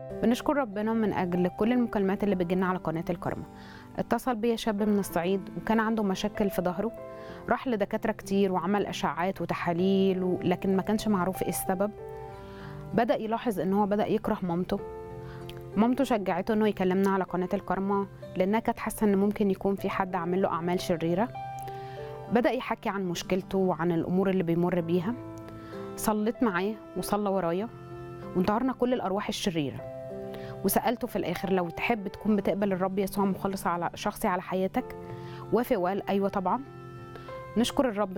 بنشكر ربنا من اجل كل المكالمات اللي بتجيلنا على قناه الكرمه اتصل بيا شاب من الصعيد وكان عنده مشاكل في ظهره راح لدكاتره كتير وعمل اشعاعات وتحاليل و- لكن ما كانش معروف ايه السبب بدا يلاحظ ان هو بدا يكره مامته مامته شجعته انه يكلمنا على قناه الكرمه لانها كانت حاسه ان ممكن يكون في حد عامل له اعمال شريره بدا يحكي عن مشكلته وعن الامور اللي بيمر بيها صليت معاه وصلى ورايا وانتهرنا كل الارواح الشريره وسالته في الاخر لو تحب تكون بتقبل الرب يسوع مخلص على شخصي على حياتك وافق وقال ايوه طبعا نشكر الرب